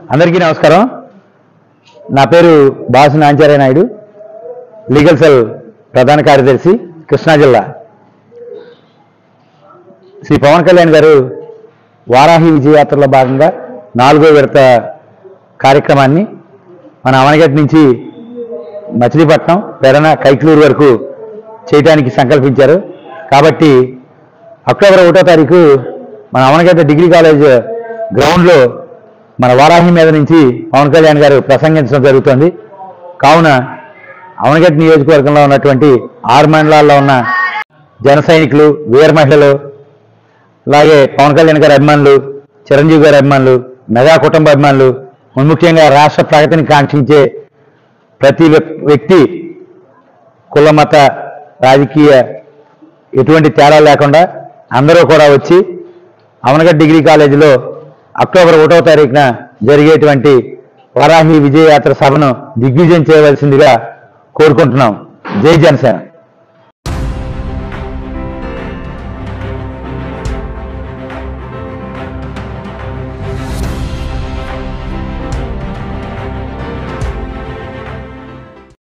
అందరికీ నమస్కారం నా పేరు బాసు నాంచార్య నాయుడు లీగల్ సెల్ ప్రధాన కార్యదర్శి కృష్ణా జిల్లా శ్రీ పవన్ కళ్యాణ్ గారు వారాహి విజయయాత్రలో భాగంగా నాలుగో విడత కార్యక్రమాన్ని మన అవనగట్ నుంచి మచిలీపట్నం పెరణ కైక్లూరు వరకు చేయడానికి సంకల్పించారు కాబట్టి అక్టోబర్ ఒకటో తారీఖు మన అవనగడ్డ డిగ్రీ కాలేజ్ గ్రౌండ్లో మన వారాహి మీద నుంచి పవన్ కళ్యాణ్ గారు ప్రసంగించడం జరుగుతుంది కావున అవనగడ్డ నియోజకవర్గంలో ఉన్నటువంటి ఆరు మండలాల్లో ఉన్న జన సైనికులు వీర మహిళలు అలాగే పవన్ కళ్యాణ్ గారి అభిమానులు చిరంజీవి గారి అభిమానులు మెగా కుటుంబ అభిమానులు ముఖ్యంగా రాష్ట్ర ప్రగతిని కాంక్షించే ప్రతి వ్యక్- వ్యక్తి కుల మత రాజకీయ ఎటువంటి తేడా లేకుండా అందరూ కూడా వచ్చి అవనగడ్ డిగ్రీ కాలేజీలో అక్టోబర్ ఒకటో తారీఖున జరిగేటువంటి వరాహి విజయయాత్ర సభను దిగ్విజయం చేయవలసిందిగా కోరుకుంటున్నాం జై జనసేన